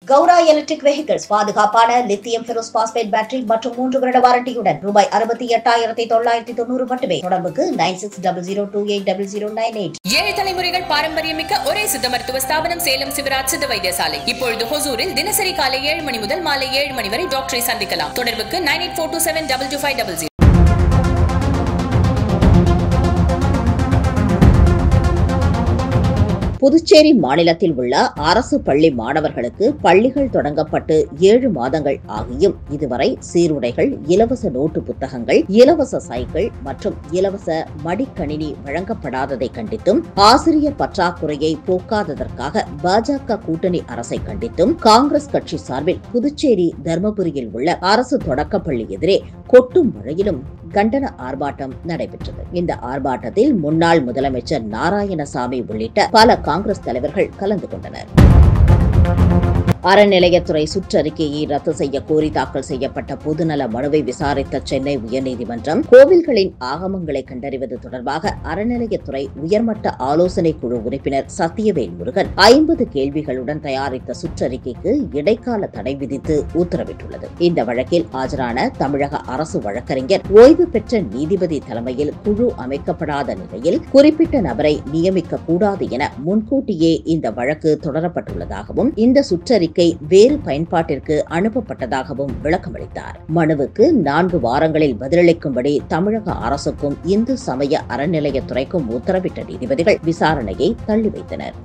கௌரா electric vehicles பாதுகாப்பான lithium ferrous phosphate battery மற்றும் மூன்று வருட வாரண்டியுடன் ரூபாய் அறுபத்தி எட்டாயிரத்தி தொள்ளாயிரத்தி தொண்ணூறு மட்டுமே தொடர்புக்கு nine six double zero two eight double zero nine eight ஏழு தலைமுறைகள் பாரம்பரியமிக்க ஒரே சித்த மருத்துவ ஸ்தாபனம் சேலம் சிவராஜ் சித்த வைத்தியசாலை இப்பொழுது ஹொசூரில் தினசரி காலை ஏழு மணி முதல் மாலை ஏழு மணி வரை டாக்டரை சந்திக்கலாம் தொடர்புக்கு nine eight four two seven double two five double zero Puducherry மாநிலத்தில் உள்ள அரசு பள்ளி மாணவர்களுக்கு பள்ளிகள் தொடங்கப்பட்டு ஏழு மாதங்கள் ஆகியும் இதுவரை சீருடைகள் இலவச நோட்டு புத்தகங்கள் இலவச சைக்கிள் மற்றும் இலவச மடிக்கணினி வழங்கப்படாததை கண்டித்தும் ஆசிரியர் பற்றாக்குறையை போக்காததற்காக பாஜக கூட்டணி அரசை கண்டித்தும் காங்கிரஸ் கட்சி சார்பில் புதுச்சேரி தர்மபுரியில் உள்ள அரசு தொடக்கப்பள்ளி எதிரே கொட்டும் மழையிலும் கண்டன ஆர்ப்பாட்டம் நடைபெற்றது இந்த ஆர்ப்பாட்டத்தில் முன்னாள் முதலமைச்சர் நாராயணசாமி உள்ளிட்ட பல காங்கிரஸ் தலைவர்கள் கலந்து கொண்டனர் அறநிலையத்துறை சுற்றறிக்கையை ரத்து செய்ய கோரி தாக்கல் செய்யப்பட்ட பொதுநல மனுவை விசாரித்த சென்னை உயர்நீதிமன்றம் கோவில்களின் ஆகமங்களை கண்டறிவது தொடர்பாக அறநிலையத்துறை உயர்மட்ட ஆலோசனை குழு உறுப்பினர் சத்தியவேல் முருகன் ஐம்பது கேள்விகளுடன் தயாரித்த சுற்றறிக்கைக்கு இடைக்கால தடை விதித்து உத்தரவிட்டுள்ளது இந்த வழக்கில் ஆஜரான தமிழக அரசு வழக்கறிஞர் ஓய்வு பெற்ற நீதிபதி தலைமையில் குழு அமைக்கப்படாத நிலையில் குறிப்பிட்ட நபரை நியமிக்க கூடாது என முன்கூட்டியே இந்த வழக்கு தொடரப்பட்டுள்ளதாகவும் இந்த சுற்றறிக்கை வேறு பயன்பாட்டிற்கு அனுப்பப்பட்டதாகவும் விளக்கமளித்தார் மனுவுக்கு நான்கு வாரங்களில் பதிலளிக்கும்படி தமிழக அரசுக்கும் இந்து சமய அறநிலையத்துறைக்கும் உத்தரவிட்ட நீதிபதிகள் விசாரணையை தள்ளி வைத்தனர்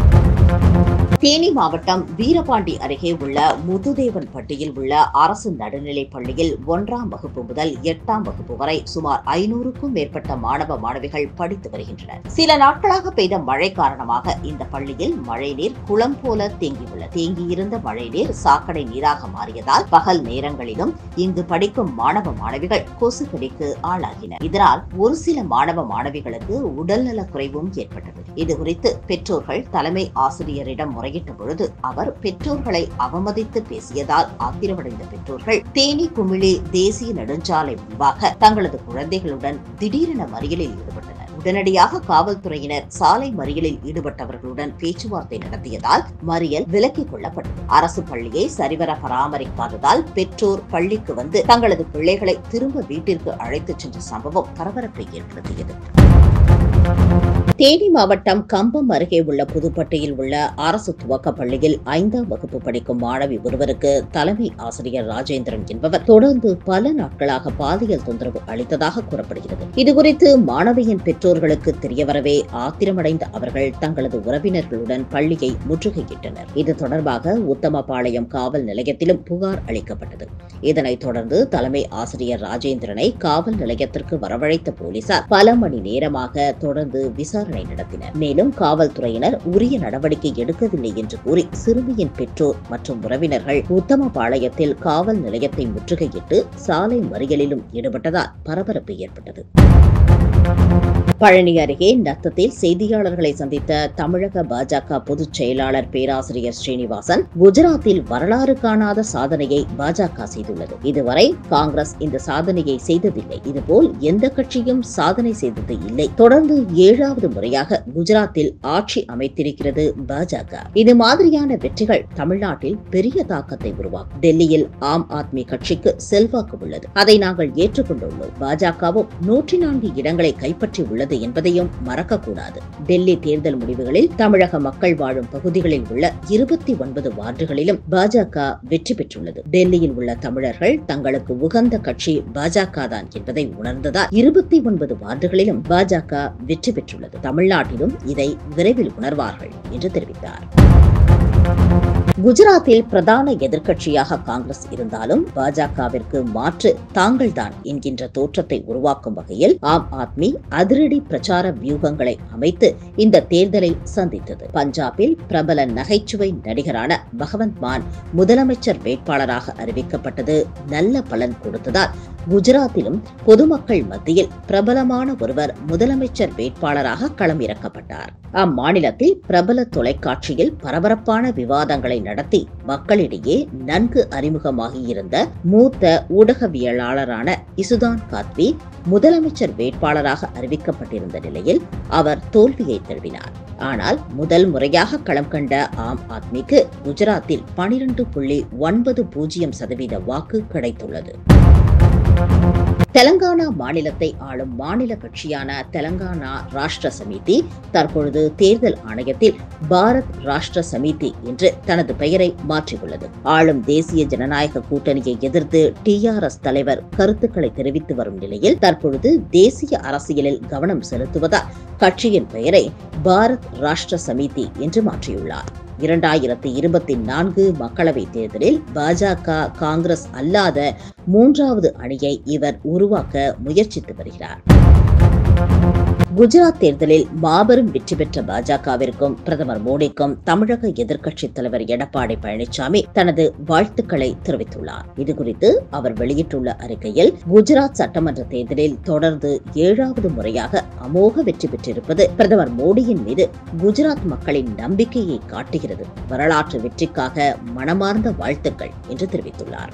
தேனி மாவட்டம் வீரபாண்டி அருகே உள்ள முதுதேவன் பட்டியில் உள்ள அரசு நடுநிலைப் பள்ளியில் ஒன்றாம் வகுப்பு முதல் எட்டாம் வகுப்பு வரை சுமார் ஐநூறுக்கும் மேற்பட்ட மாணவ மாணவிகள் படித்து வருகின்றனர் சில நாட்களாக பெய்த மழை காரணமாக இந்த பள்ளியில் மழைநீர் குளம் போல தேங்கியுள்ளது தேங்கியிருந்த மழைநீர் சாக்கடை நீராக மாறியதால் பகல் நேரங்களிலும் இங்கு படிக்கும் மாணவ மாணவிகள் கொசுக்கடிக்கு ஆளாகினர் இதனால் ஒரு சில மாணவ மாணவிகளுக்கு உடல்நலக் குறைவும் ஏற்பட்டது இதுகுறித்து பெற்றோர்கள் தலைமை ஆசிரியரிடம் முறையிட்ட பொழுது அவர் பெற்றோர்களை அவமதித்து பேசியதால் ஆத்திரமடைந்த பெற்றோர்கள் தேனி குமிழி தேசிய நெடுஞ்சாலை முன்பாக தங்களது குழந்தைகளுடன் திடீரென மறியலில் ஈடுபட்டனர் உடனடியாக காவல்துறையினர் சாலை மறியலில் ஈடுபட்டவர்களுடன் பேச்சுவார்த்தை நடத்தியதால் மறியல் விலக்கிக் கொள்ளப்பட்டது அரசு பள்ளியை சரிவர பராமரிக்காததால் பெற்றோர் பள்ளிக்கு வந்து தங்களது பிள்ளைகளை திரும்ப வீட்டிற்கு அழைத்துச் சென்ற சம்பவம் பரபரப்பை ஏற்படுத்தியது தேனி மாவட்டம் கம்பம் அருகே உள்ள புதுப்பட்டியில் உள்ள அரசு துவக்க பள்ளியில் ஐந்தாம் வகுப்பு படிக்கும் மாணவி ஒருவருக்கு தலைமை ஆசிரியர் ராஜேந்திரன் என்பவர் தொடர்ந்து பல நாட்களாக பாலியல் தொந்தரவு அளித்ததாக கூறப்படுகிறது இதுகுறித்து மாணவியின் பெற்றோர்களுக்கு தெரியவரவே ஆத்திரமடைந்த அவர்கள் தங்களது உறவினர்களுடன் பள்ளியை முற்றுகையிட்டனர் இது தொடர்பாக உத்தமபாளையம் காவல் நிலையத்திலும் புகார் அளிக்கப்பட்டது இதனைத் தொடர்ந்து தலைமை ஆசிரியர் ராஜேந்திரனை காவல் நிலையத்திற்கு வரவழைத்த போலீசார் பல மணி நேரமாக தொடர்ந்து விசாரணை நடத்தினர் மேலும் காவல்துறையினர் உரிய நடவடிக்கை எடுக்கவில்லை என்று கூறி சிறுமியின் பெற்றோர் மற்றும் உறவினர்கள் உத்தமபாளையத்தில் காவல் நிலையத்தை முற்றுகையிட்டு சாலை மறியலிலும் ஈடுபட்டதால் பரபரப்பு ஏற்பட்டது பழனி அருகே நத்தத்தில் செய்தியாளர்களை சந்தித்த தமிழக பாஜக பொதுச் செயலாளர் பேராசிரியர் ஸ்ரீனிவாசன் குஜராத்தில் வரலாறு காணாத சாதனையை பாஜக செய்துள்ளது இதுவரை காங்கிரஸ் இந்த சாதனையை செய்ததில்லை இதுபோல் எந்த கட்சியும் சாதனை செய்தது இல்லை தொடர்ந்து ஏழாவது முறையாக குஜராத்தில் ஆட்சி அமைத்திருக்கிறது பாஜக இது மாதிரியான வெற்றிகள் தமிழ்நாட்டில் பெரிய தாக்கத்தை உருவாக்கும் டெல்லியில் ஆம் ஆத்மி கட்சிக்கு செல்வாக்கு உள்ளது அதை நாங்கள் ஏற்றுக்கொண்டுள்ளோம் பாஜகவும் நூற்றி நான்கு இடங்களை கைப்பற்றி உள்ளது என்பதையும் மறக்கக்கூடாது டெல்லி தேர்தல் முடிவுகளில் தமிழக மக்கள் வாழும் பகுதிகளில் உள்ள இருபத்தி ஒன்பது வார்டுகளிலும் பாஜக வெற்றி பெற்றுள்ளது டெல்லியில் உள்ள தமிழர்கள் தங்களுக்கு உகந்த கட்சி பாஜக தான் என்பதை உணர்ந்ததால் இருபத்தி ஒன்பது வார்டுகளிலும் பாஜக வெற்றி பெற்றுள்ளது தமிழ்நாட்டிலும் இதை விரைவில் உணர்வார்கள் என்று தெரிவித்தார் குஜராத்தில் பிரதான எதிர்க்கட்சியாக காங்கிரஸ் இருந்தாலும் பாஜகவிற்கு மாற்று தாங்கள்தான் என்கின்ற தோற்றத்தை உருவாக்கும் வகையில் ஆம் ஆத்மி அதிரடி பிரச்சார வியூகங்களை அமைத்து இந்த தேர்தலை சந்தித்தது பஞ்சாபில் பிரபல நகைச்சுவை நடிகரான பகவந்த் மான் முதலமைச்சர் வேட்பாளராக அறிவிக்கப்பட்டது நல்ல பலன் கொடுத்ததால் குஜராத்திலும் பொதுமக்கள் மத்தியில் பிரபலமான ஒருவர் முதலமைச்சர் வேட்பாளராக களமிறக்கப்பட்டார் அம்மாநிலத்தில் பிரபல தொலைக்காட்சியில் பரபரப்பான விவாதங்களை நடத்தி மக்களிடையே நன்கு அறிமுகமாகியிருந்த மூத்த ஊடகவியலாளரான இசுதான் காத்வி முதலமைச்சர் வேட்பாளராக அறிவிக்கப்பட்டிருந்த நிலையில் அவர் தோல்வியை தழுவினார் ஆனால் முதல் முறையாக களம் கண்ட ஆம் ஆத்மிக்கு குஜராத்தில் பனிரெண்டு புள்ளி ஒன்பது பூஜ்ஜியம் சதவீத வாக்கு கிடைத்துள்ளது தெலங்கானா மாநிலத்தை ஆளும் மாநில கட்சியான தெலங்கானா ராஷ்டிர சமிதி தற்பொழுது தேர்தல் ஆணையத்தில் பாரத் ராஷ்டிர சமிதி என்று தனது பெயரை மாற்றியுள்ளது ஆளும் தேசிய ஜனநாயக கூட்டணியை எதிர்த்து டிஆர்எஸ் தலைவர் கருத்துக்களை தெரிவித்து வரும் நிலையில் தற்பொழுது தேசிய அரசியலில் கவனம் செலுத்துவதால் கட்சியின் பெயரை பாரத் ராஷ்டிர சமிதி என்று மாற்றியுள்ளார் இரண்டாயிரத்தி இருபத்தி நான்கு மக்களவைத் தேர்தலில் பாஜக காங்கிரஸ் அல்லாத மூன்றாவது அணியை இவர் உருவாக்க முயற்சித்து வருகிறார் குஜராத் தேர்தலில் மாபெரும் வெற்றி பெற்ற பாஜகவிற்கும் பிரதமர் மோடிக்கும் தமிழக எதிர்க்கட்சித் தலைவர் எடப்பாடி பழனிசாமி தனது வாழ்த்துக்களை தெரிவித்துள்ளார் இதுகுறித்து அவர் வெளியிட்டுள்ள அறிக்கையில் குஜராத் சட்டமன்ற தேர்தலில் தொடர்ந்து ஏழாவது முறையாக அமோக வெற்றி பெற்றிருப்பது பிரதமர் மோடியின் மீது குஜராத் மக்களின் நம்பிக்கையை காட்டுகிறது வரலாற்று வெற்றிக்காக மனமார்ந்த வாழ்த்துக்கள் என்று தெரிவித்துள்ளார்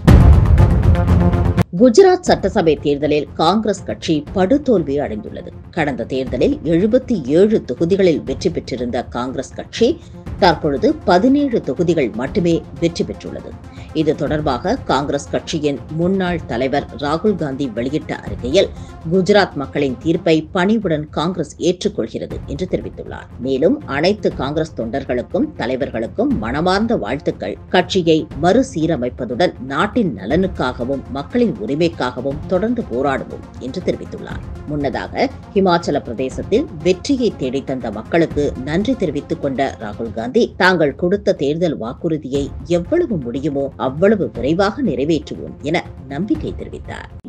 குஜராத் சட்டசபை தேர்தலில் காங்கிரஸ் கட்சி படுதோல்வி அடைந்துள்ளது கடந்த தேர்தலில் எழுபத்தி ஏழு தொகுதிகளில் வெற்றி பெற்றிருந்த காங்கிரஸ் கட்சி தற்பொழுது பதினேழு தொகுதிகள் மட்டுமே வெற்றி பெற்றுள்ளது இது தொடர்பாக காங்கிரஸ் கட்சியின் முன்னாள் தலைவர் ராகுல் காந்தி வெளியிட்ட அறிக்கையில் குஜராத் மக்களின் தீர்ப்பை பணிவுடன் காங்கிரஸ் ஏற்றுக்கொள்கிறது என்று தெரிவித்துள்ளார் மேலும் அனைத்து காங்கிரஸ் தொண்டர்களுக்கும் தலைவர்களுக்கும் மனமார்ந்த வாழ்த்துக்கள் கட்சியை மறுசீரமைப்பதுடன் நாட்டின் நலனுக்காகவும் மக்களின் உரிமைக்காகவும் தொடர்ந்து போராடுவோம் என்று தெரிவித்துள்ளார் முன்னதாக ஹிமாச்சல பிரதேசத்தில் வெற்றியை தேடித்தந்த மக்களுக்கு நன்றி தெரிவித்துக் கொண்ட ராகுல் காந்தி தாங்கள் கொடுத்த தேர்தல் வாக்குறுதியை எவ்வளவு முடியுமோ அவ்வளவு விரைவாக நிறைவேற்றுவோம் என நம்பிக்கை தெரிவித்தார்